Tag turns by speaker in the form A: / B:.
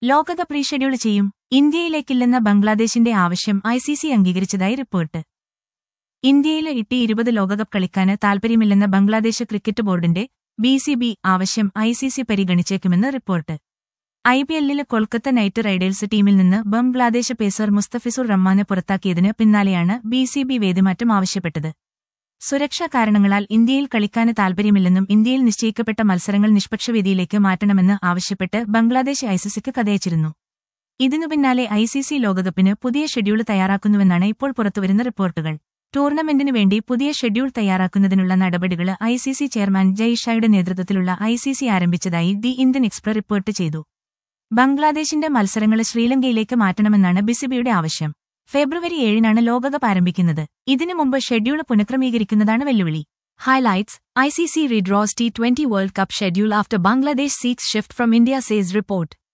A: ലോകകപ്പ് റീഷെഡ്യൂൾ ചെയ്യും ഇന്ത്യയിലേക്കില്ലെന്ന ബംഗ്ലാദേശിന്റെ ആവശ്യം ഐ സി സി അംഗീകരിച്ചതായി റിപ്പോർട്ട് ഇന്ത്യയിലെ ഇട്ടി ഇരുപത് ലോകകപ്പ് കളിക്കാന് താൽപര്യമില്ലെന്ന ബംഗ്ലാദേശ് ക്രിക്കറ്റ് ബോർഡിന്റെ ബി സി ബി ആവശ്യം ഐ സി സി പരിഗണിച്ചേക്കുമെന്ന് റിപ്പോർട്ട് ഐ പി എല്ലിൽ കൊൽക്കത്ത നൈറ്റ് റൈഡേഴ്സ് ടീമിൽ നിന്ന് ബംഗ്ലാദേശ് പേസർ മുസ്തഫിസുർ റഹ്മാനെ പുറത്താക്കിയതിന് പിന്നാലെയാണ് ബി സി ബി വേദിമാറ്റം ആവശ്യപ്പെട്ടത് സുരക്ഷാ കാരണങ്ങളാൽ ഇന്ത്യയിൽ കളിക്കാന് താൽപര്യമില്ലെന്നും ഇന്ത്യയിൽ നിശ്ചയിക്കപ്പെട്ട മത്സരങ്ങൾ നിഷ്പക്ഷ വേദിയിലേക്ക് മാറ്റണമെന്ന് ആവശ്യപ്പെട്ട് ബംഗ്ലാദേശ് ഐസിസിക്ക് കഥയച്ചിരുന്നു ഇതിനു പിന്നാലെ ഐസിസി ലോകകപ്പിന് പുതിയ ഷെഡ്യൂൾ തയ്യാറാക്കുന്നുവെന്നാണ് ഇപ്പോൾ പുറത്തുവരുന്ന റിപ്പോർട്ടുകൾ ടൂർണമെന്റിനു വേണ്ടി പുതിയ ഷെഡ്യൂൾ തയ്യാറാക്കുന്നതിനുള്ള നടപടികൾ ഐസിസി ചെയർമാൻ ജയ്ഷായുടെ നേതൃത്വത്തിലുള്ള ഐസിസി ആരംഭിച്ചതായി ദി ഇന്ത്യൻ എക്സ്പ്രസ് റിപ്പോർട്ട് ചെയ്തു ബംഗ്ലാദേശിന്റെ മത്സരങ്ങൾ ശ്രീലങ്കയിലേക്ക് മാറ്റണമെന്നാണ് ബിസിബിയുടെ ആവശ്യം ഫെബ്രുവരി ഏഴിനാണ് ലോകകപ്പ് ആരംഭിക്കുന്നത് ഇതിനു മുമ്പ് ഷെഡ്യൂൾ പുനഃക്രമീകരിക്കുന്നതാണ് വെല്ലുവിളി
B: Highlights ICC redraws T20 World Cup schedule after Bangladesh seeks shift from India, says report.